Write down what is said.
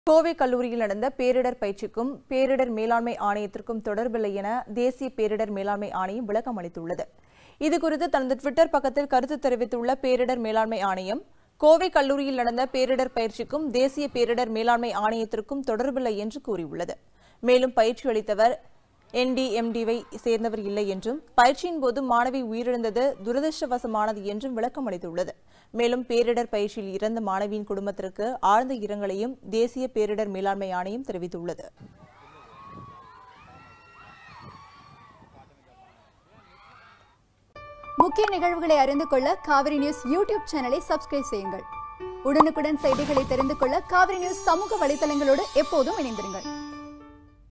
கோவை கல்லூரியில் நடந்த பேரிடர் பயிற்சிக்கும் பேரிடர் மேலாண்மை ஆணையத்திற்கும் தொடர்பில்லை என தேசிய பேரிடர் மேலாண்மை ஆணையம் விளக்கம் அளித்துள்ளது இதுகுறித்து தனது ட்விட்டர் பக்கத்தில் கருத்து தெரிவித்துள்ள பேரிடர் மேலாண்மை ஆணையம் கோவை கல்லூரியில் நடந்த பேரிடர் பயிற்சிக்கும் தேசிய பேரிடர் மேலாண்மை ஆணையத்திற்கும் தொடர்பில்லை என்று கூறியுள்ளது மேலும் பயிற்சி அளித்தவர் என்டிஎம்டிவை சேர்ந்தவர் இல்லை என்றும் பயிற்சியின் போது மாணவி உயிரிழந்தது துரதிருஷ்டவசமானது என்றும் விளக்கம் அளித்துள்ளது மேலும் பேரிடர் பயிற்சியில் இறந்த மாணவியின் குடும்பத்திற்கு ஆழ்ந்த இரங்கலையும் தேசிய பேரிடர் மேலாண்மை ஆணையம் தெரிவித்துள்ளது முக்கிய நிகழ்வுகளை அறிந்து கொள்ள காவிரி நியூஸ் யூடியூப் சேனலை சப்ஸ்கிரைப் செய்யுங்கள் உடனுக்குடன் செய்திகளை தெரிந்து கொள்ள காவிரி நியூஸ் சமூக வலைதளங்களோடு எப்போதும் இணைந்திருங்கள்